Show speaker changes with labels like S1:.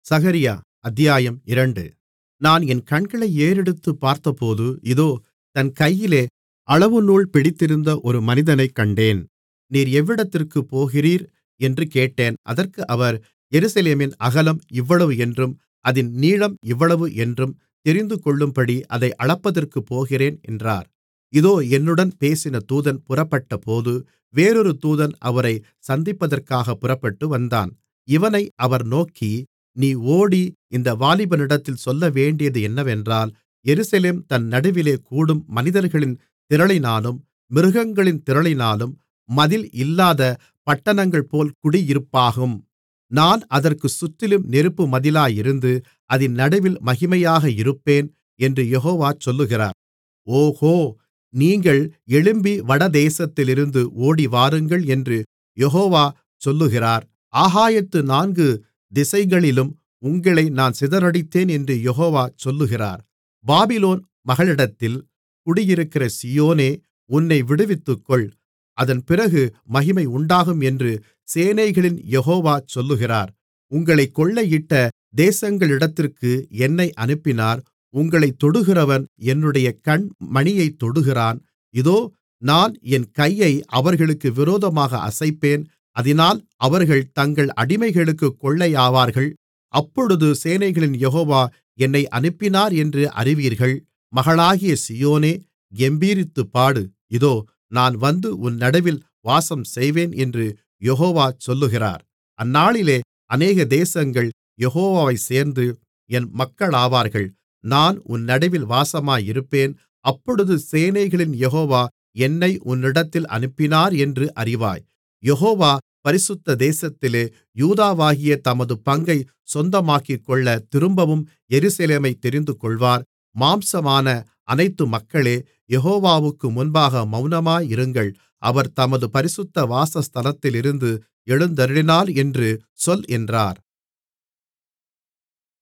S1: சகரியா அத்தியாயம் இரண்டு நான் என் கண்களை ஏறெடுத்துப் பார்த்தபோது இதோ தன் கையிலே அளவுநூல் பிடித்திருந்த ஒரு மனிதனைக் கண்டேன் நீர் எவ்விடத்திற்குப் போகிறீர் என்று கேட்டேன் அதற்கு அவர் எருசலேமின் அகலம் இவ்வளவு என்றும் அதின் நீளம் இவ்வளவு என்றும் தெரிந்துகொள்ளும்படி அதை அளப்பதற்குப் போகிறேன் என்றார் இதோ என்னுடன் பேசின தூதன் புறப்பட்டபோது வேறொரு தூதன் அவரைச் சந்திப்பதற்காகப் புறப்பட்டு வந்தான் இவனை அவர் நோக்கி நீ ஓடி இந்த வாலிபனிடத்தில் சொல்லவேண்டியது என்னவென்றால் எருசலேம் தன் நடுவிலே கூடும் மனிதர்களின் திரளினாலும் மிருகங்களின் திரளினாலும் மதில் இல்லாத பட்டணங்கள்போல் குடியிருப்பாகும் நான் அதற்குச் சுற்றிலும் நெருப்பு மதிலாயிருந்து அதின் நடுவில் மகிமையாக இருப்பேன் என்று யெகோவா சொல்லுகிறார் ஓகோ நீங்கள் எழும்பி வடதேசத்திலிருந்து ஓடிவாருங்கள் என்று யெகோவா சொல்லுகிறார் ஆகாயத்து நான்கு திசைகளிலும் உங்களை நான் சிதறடித்தேன் என்று யெகோவா சொல்லுகிறார் பாபிலோன் மகளிடத்தில் குடியிருக்கிற சீயோனே உன்னை விடுவித்துக்கொள் அதன்பிறகு மகிமை உண்டாகும் என்று சேனைகளின் யெகோவா சொல்லுகிறார் உங்களைக் கொள்ளையிட்ட தேசங்களிடத்திற்கு என்னை அனுப்பினார் உங்களைத் தொடுகிறவன் என்னுடைய கண் மணியைத் தொடுகிறான் இதோ நான் என் கையை அவர்களுக்கு விரோதமாக அசைப்பேன் அதினால் அவர்கள் தங்கள் அடிமைகளுக்குக் கொள்ளையாவார்கள் அப்பொழுது சேனைகளின் யெகோவா என்னை அனுப்பினார் என்று அறிவீர்கள் மகளாகிய சீயோனே கெம்பீரித்துப் பாடு இதோ நான் வந்து உன் நடுவில் வாசம் செய்வேன் என்று யெகோவா சொல்லுகிறார் அந்நாளிலே அநேக தேசங்கள் யெகோவாவைச் சேர்ந்து என் மக்களாவார்கள் நான் உன் நடுவில் வாசமாயிருப்பேன் அப்பொழுது சேனைகளின் யெகோவா என்னை உன்னிடத்தில் அனுப்பினார் என்று அறிவாய் யெகோவா பரிசுத்த தேசத்திலே யூதாவாகிய தமது பங்கைச் சொந்தமாக்கிக்கொள்ள திரும்பவும் எருசலேமைத் தெரிந்துகொள்வார் மாம்சமான அனைத்து மக்களே யெகோவாவுக்கு முன்பாக மவுனமாயிருங்கள் அவர் தமது பரிசுத்த வாசஸ்தலத்திலிருந்து எழுந்தருளினார் என்று சொல் என்றார்